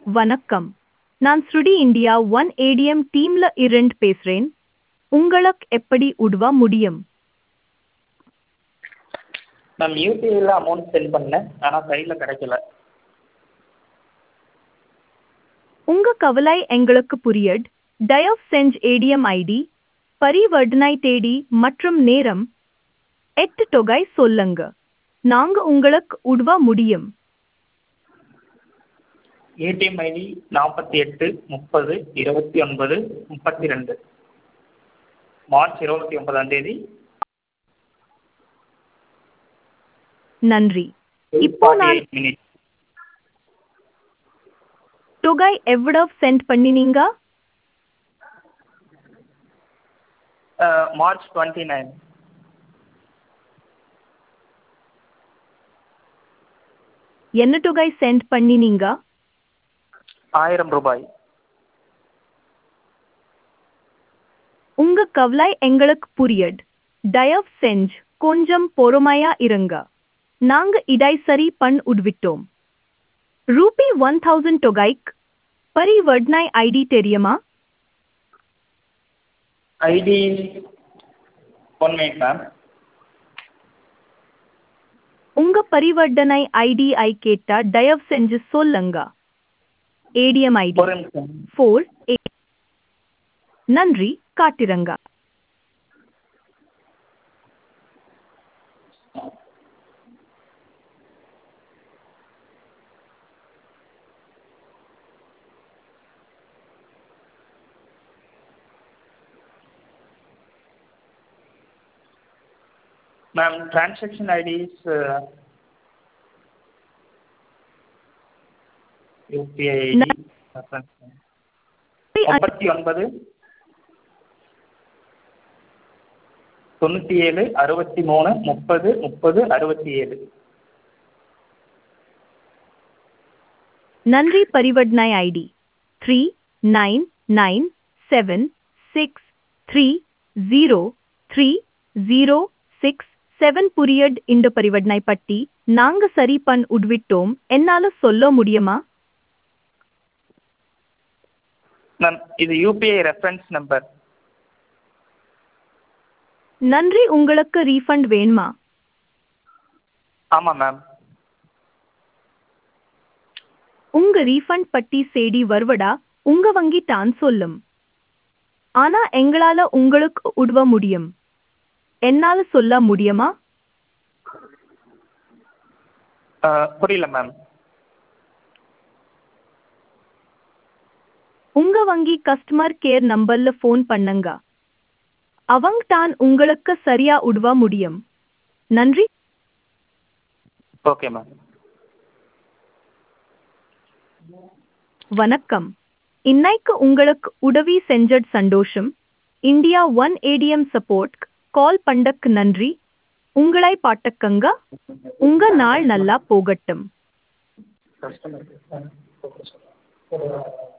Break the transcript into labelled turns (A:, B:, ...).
A: வணக்கம் நான் ஸ்ருடி இந்தியா ஒன் ஏடிஎம் டீம்ல இருந்து பேசுறேன் உங்களுக்கு எப்படி உதவ முடியும்
B: மேம் யூபிஐயில் அமௌண்ட் சென்ட் பண்ணேன் ஆனால் கையில் கிடைக்கல
A: உங்க கவலை எங்களுக்கு புரியுது தயவு செஞ்சு ஏடிஎம் ஐடி பரிவர்த்தனை தேதி மற்றும் நேரம் எட்டு தொகை சொல்லுங்க நாங்க உங்களுக்கு உதவ முடியும்
B: ஏடிஎம் ஐடி நாற்பத்தி எட்டு முப்பது இருபத்தி ஒன்பது முப்பத்தி ரெண்டு மார்ச் இருபத்தி ஒன்பதாம் தேதி
A: நன்றி இப்போ நான்
B: மினிட்
A: தொகை எவ்வளவு சென்ட் பண்ணினீங்க
B: மார்ச் டுவெண்ட்டி நைன்
A: என்ன தொகை சென்ட் பண்ணினீங்க
B: ஆயிரம் ரூபாய்
A: உங்க கவலை எங்களுக்கு புரியுது தயவு செஞ்சு கொஞ்சம் பொறுமையா இருங்க நாங்க இதை சரி பண்ண உதவிட்டோம் ரூபி ஒன் தௌசண்ட் தொகைக்கு பரிவர்த்தனை ஐடி தெரியுமா
B: ஐடி ஒன் மினிட் மேம்
A: உங்க பரிவர்த்தனை ஐடி ஐ கேட்டா தயவு செஞ்சு சொல்லுங்க ஏடிஎம் ஐடி
B: ஒரு நிமிஷம்
A: ஃபோர் நன்றி காட்டிரங்க
B: ma'am transaction ID is UPI ID முப்பத்தி ஒன்பது தொண்ணூற்றி ஏழு அறுபத்தி மூணு முப்பது முப்பது அறுபத்தி ஏழு
A: நன்றி பரிவர்த்தனை ID three nine nine seven six three zero three zero six seven புரியட் இந்த பரிவர்த்தனை பட்டி நாங்க சரி பண் உட்விட்டோம் என்னால சொல்ல முடியுமா
B: மேம் இது யூபிஐ ரெஃபரன்ஸ் நம்பர்
A: நன்றி உங்களுக்கு ரீஃபண்ட் வேணுமா
B: ஆமாம் மேம்
A: உங்க ரீஃபண்ட் பட்டி சேடி வருவடா உங்க வங்கி தான் சொல்லும் ஆனா எங்களால உங்களுக்கு உதவ முடியும் என்னால சொல்ல முடியுமா
B: புரியல மேம்
A: உங்க வங்கி கஸ்டமர் கேர் நம்பர்ல ஃபோன் பண்ணுங்க அவங்க தான் உங்களுக்கு சரியா உதவ முடியும் நன்றி
B: ஓகே மேம்
A: வணக்கம் இன்னைக்கு உங்களுக்கு உதவி செஞ்சது சந்தோஷம் India one ATM support call பண்ணக்கு நன்றி உங்களை பாட்டக்கங்க உங்க நாள் நல்லா போகட்டும்
B: கஸ்டமர்